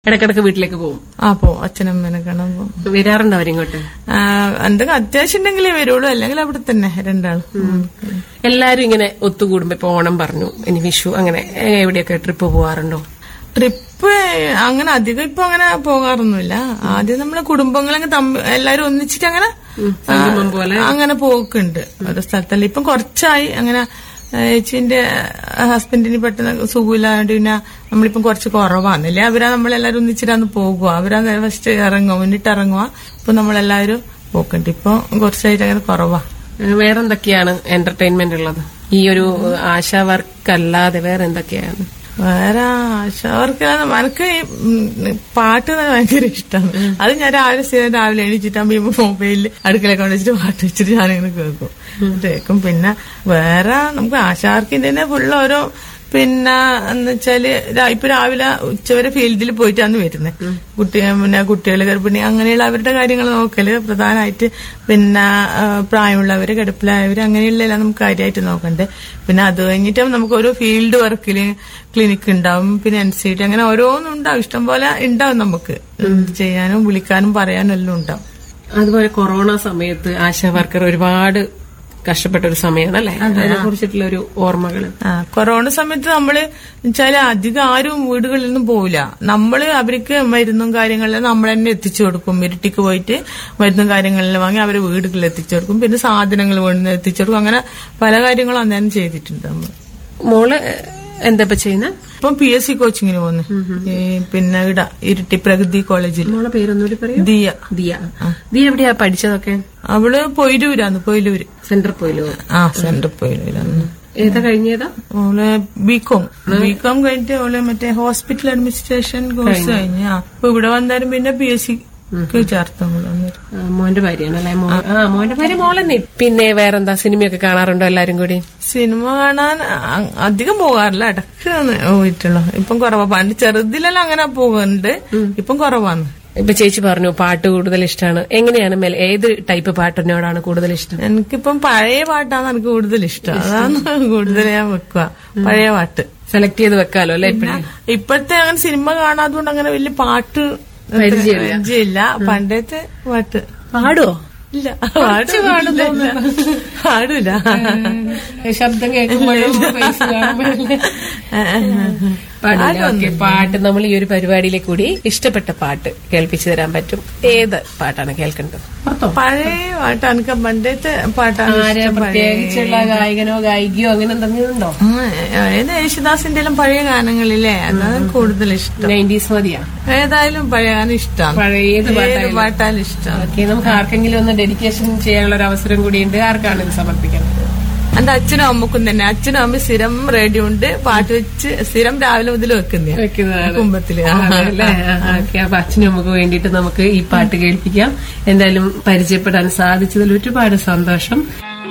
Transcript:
ഇടക്കിടക്ക് വീട്ടിലേക്ക് പോകും ആ പോ അച്ഛനമ്മേനെ കാണാൻ പോകും വരാറുണ്ടോ അവരിങ്ങോട്ട് ആ, എന്തെങ്കിലും അത്യാവശ്യം ഉണ്ടെങ്കിലേ വരുള്ളൂ അല്ലെങ്കിൽ അവിടെ തന്നെ രണ്ടാളും ഉം. എല്ലാരും ഇങ്ങനെ ഒത്തുകൂടുമ്പോ ഇപ്പൊ ഓണം പറഞ്ഞു ഇനി വിഷു അങ്ങനെ ഏ, എവിടെയൊക്കെ ട്രിപ്പ് പോവാറുണ്ടോ ട്രിപ്പ് അങ്ങനെ അധികം ഇപ്പൊ അങ്ങനെ പോകാറൊന്നുമില്ല ആദ്യം നമ്മളെ കുടുംബങ്ങളൊക്കെ തമ്മി എല്ലാരും ഒന്നിച്ചിട്ട് അങ്ങനെ സംഗമം പോലെ അങ്ങനെ പോക്കുണ്ട് ഓരോ സ്ഥലത്തല്ല ഇപ്പം കുറച്ചായി അങ്ങനെ ചേച്ചിന്റെ ഹസ്ബൻഡിന് പെട്ടെന്ന് സുഖമില്ലാണ്ട് പിന്നെ നമ്മളിപ്പം കുറച്ച് കുറവാന്നല്ലേ അവരാ നമ്മളെല്ലാരും ഒന്നിച്ചിട്ടാന്ന് പോകുക അവരാ ഫസ്റ്റ് ഇറങ്ങുക മുന്നിട്ട് ഇറങ്ങുക ഇപ്പൊ നമ്മളെല്ലാവരും പോക്കുണ്ട് ഇപ്പൊ കുറച്ചായിട്ട് അങ്ങനെ കുറവാ ഏ, വേറെന്തൊക്കെയാണ് എന്റർടൈൻമെന്റ് ഉള്ളത് ഈ ഒരു ആശാ വർക്ക് അല്ലാതെ വേറെ എന്തൊക്കെയാണ് വേറെ ആശാവർക്ക് എനിക്ക് ഈ, ഉം, പാട്ട് തന്നെ ഭയങ്കര ഇഷ്ടമാണ് അത് ഞാൻ രാവിലെ സ്ഥിരം രാവിലെ എണീച്ചിട്ടാകുമ്പോ ഈ മൊബൈലിൽ അടുക്കളയൊക്കെ വെച്ചിട്ട് പാട്ട് വെച്ചിട്ട് ഞാനിങ്ങനെ കേൾക്കും കേൾക്കും പിന്നെ വേറെ നമുക്ക് ആശാർക്ക് തന്നെ ഫുള്ള് ഓരോ പിന്നെ എന്ന് വെച്ചാല് രാ- ഇപ്പൊ രാവിലെ ഉച്ചവരെ ഫീൽഡിൽ പോയിട്ടാണ് വരുന്നത് കുട്ടി പിന്നെ കുട്ടികൾ ഗർഭിണി അങ്ങനെയുള്ള അവരുടെ കാര്യങ്ങൾ നോക്കല് പ്രധാനമായിട്ട് പിന്നെ ആ, പ്രായമുള്ളവര് കിടപ്പിലായവര് അങ്ങനെയുള്ള നമുക്ക് കാര്യമായിട്ട് നോക്കണ്ടേ പിന്നെ അത് കഴിഞ്ഞിട്ട് നമുക്ക് ഓരോ ഫീൽഡ് വർക്കില് ക്ലിനിക്ക് ഉണ്ടാവും പിന്നെ എൻ സി ടി അങ്ങനെ ഓരോന്നും ഉണ്ടാവും ഇഷ്ടം പോലെ ഉണ്ടാവും നമുക്ക് എന്ത് ചെയ്യാനും വിളിക്കാനും പറയാനും എല്ലാം ഉണ്ടാവും അതുപോലെ കൊറോണ സമയത്ത് ആശാ വർക്കർ ഒരുപാട് കഷ്ടപ്പെട്ട ഒരു സമയമാണ് അല്ലെ അതിനെ കുറിച്ചിട്ടുള്ള ഒരു ഓർമ്മകൾ ആ കൊറോണ സമയത്ത് നമ്മള് വെച്ചാല് അധികം ആരും വീടുകളിൽ നിന്നും പോവില്ല നമ്മള് അവർക്ക് മരുന്നും കാര്യങ്ങളെല്ലാം നമ്മൾ തന്നെ എത്തിച്ചു കൊടുക്കും ഇരുട്ടിക്ക് പോയിട്ട് മരുന്നും കാര്യങ്ങളെല്ലാം വാങ്ങി അവരെ വീടുകളിൽ എത്തിച്ചു കൊടുക്കും പിന്നെ സാധനങ്ങൾ വേണ്ടുന്ന എത്തിച്ചു കൊടുക്കും അങ്ങനെ പല കാര്യങ്ങളും അന്നേരം ചെയ്തിട്ടുണ്ട് നമ്മൾ മോള് എന്താ ഇപ്പൊ ചെയ്യുന്നത് ഇപ്പം പി എസ് സി കോച്ചിങ്ങിന് പോകുന്നു ഈ പിന്നെ ഇട ഇരിട്ടി പ്രകൃതി കോളേജിൽ മോളെ പേരൊന്നുകൂടി പറയൂ ദിയ ദിയ ദിയ എവിടെയാ പഠിച്ചതൊക്കെ അവള് പൊയിലൂരാന്ന് പൊയിലൂര് സെന്റർ പോയില്ലോ ആ സെന്റർ പൊയിലൂരാന്ന് ഏതാ കഴിഞ്ഞതാ അവള് ബികോം ബികോം കഴിഞ്ഞിട്ട് അവള് മറ്റേ ഹോസ്പിറ്റൽ അഡ്മിനിസ്ട്രേഷൻ കോഴ്സ് കഴിഞ്ഞ അപ്പൊ ഇവിടെ വന്നാലും പിന്നെ പി എസ് സിക്ക് ചേർത്തു അവള് അന്നേരം. ആ, മോന്റെ ഭാര്യയാണ് അല്ലെ ആ മോന്റെ ഭാര്യ മോളെന്നെ പിന്നെ വേറെന്താ സിനിമയൊക്കെ കാണാറുണ്ടോ എല്ലാരും കൂടി സിനിമ കാണാൻ അ- അധികം പോകാറില്ല ഇടയ്ക്ക് ഒന്ന് പോയിട്ടുള്ളൂ ഇപ്പം കുറവാ പണ്ട് ചെറുതിലെല്ലാം അങ്ങനെ പോകുന്നുണ്ട് ഇപ്പം കുറവാണ് ഇപ്പൊ ചേച്ചി പറഞ്ഞു പാട്ട് കൂടുതൽ ഇഷ്ടമാണ് എങ്ങനെയാണ് മേൽ ഏത് ടൈപ്പ് പാട്ടിനോടാണ് കൂടുതൽ ഇഷ്ടം എനിക്കിപ്പം പഴയ പാട്ടാണ് എനിക്ക് കൂടുതൽ ഇഷ്ടം അതാണ് കൂടുതൽ ഞാൻ വെക്കുക പഴയ പാട്ട് സെലക്ട് ചെയ്ത് വെക്കാലോ അല്ലെ ഇപ്പഴും ഇപ്പോഴത്തെ അങ്ങനെ സിനിമ കാണാത്തതുകൊണ്ട് അങ്ങനെ വലിയ പാട്ട് പരിചയമില്ല. പരിചയമില്ല പണ്ടത്തെ പാട്ട് പാടുവോ ഇല്ല പാടില്ല പാടില്ല ശബ്ദം കേൾക്കുമ്പോഴും face കാണുമ്പോഴല്ലേ? പാടില്ല ഓക്കെ പാട്ട് നമ്മൾ ഈ ഒരു പരിപാടിയിലെ കൂടി ഇഷ്ടപ്പെട്ട പാട്ട് കേൾപ്പിച്ചു തരാൻ പറ്റും ഏത് പാട്ടാണ് കേൾക്കേണ്ടത് പഴയ പാട്ട് എനിക്ക് പണ്ടത്തെ പാട്ടാണ് ആരെ ഇഷ്ടം. പഴയ- പ്രത്യേകിച്ചുള്ള ഗായകനോ ഗായികയോ അങ്ങനെ എന്തെങ്കിലും ഉണ്ടോ ആ, ഏത് യേശുദാസിന്റെ എല്ലാം പഴയ ഗാനങ്ങളില്ലേ അതാണ് കൂടുതൽ ഇഷ്ടം നയൻറ്റീസ് മതിയാ ഏതായാലും പഴയ ഗാനം ഇഷ്ടമാണ് പഴയ ഏത് ഏത് പാട്ടായാലും പാട്ടാലും ഇഷ്ടമാണ് ഓക്കെ നമുക്ക് ആർക്കെങ്കിലും ഒന്ന് ഡെഡിക്കേഷൻ ചെയ്യാനുള്ള ഒരു അവസരം കൂടിയുണ്ട് ആർക്കാണ് ഇത് സമർപ്പിക്കുന്നത് എന്റെ അച്ഛനും അമ്മക്കും തന്നെ അച്ഛനും അമ്മ സ്ഥിരം റേഡിയോ ഉണ്ട് പാട്ട് വെച്ച് സ്ഥിരം രാവിലെ മുതൽ വെക്കുന്ന വെക്കുന്നതാണ് കുമ്പത്തില് അതല്ലേ? ആ, ഓക്കെ അപ്പൊ അച്ഛനും നമുക്ക് വേണ്ടിയിട്ട് നമുക്ക് ഈ പാട്ട് കേൾപ്പിക്കാം എന്തായാലും പരിചയപ്പെടാൻ സാധിച്ചതിൽ ഒരുപാട് സന്തോഷം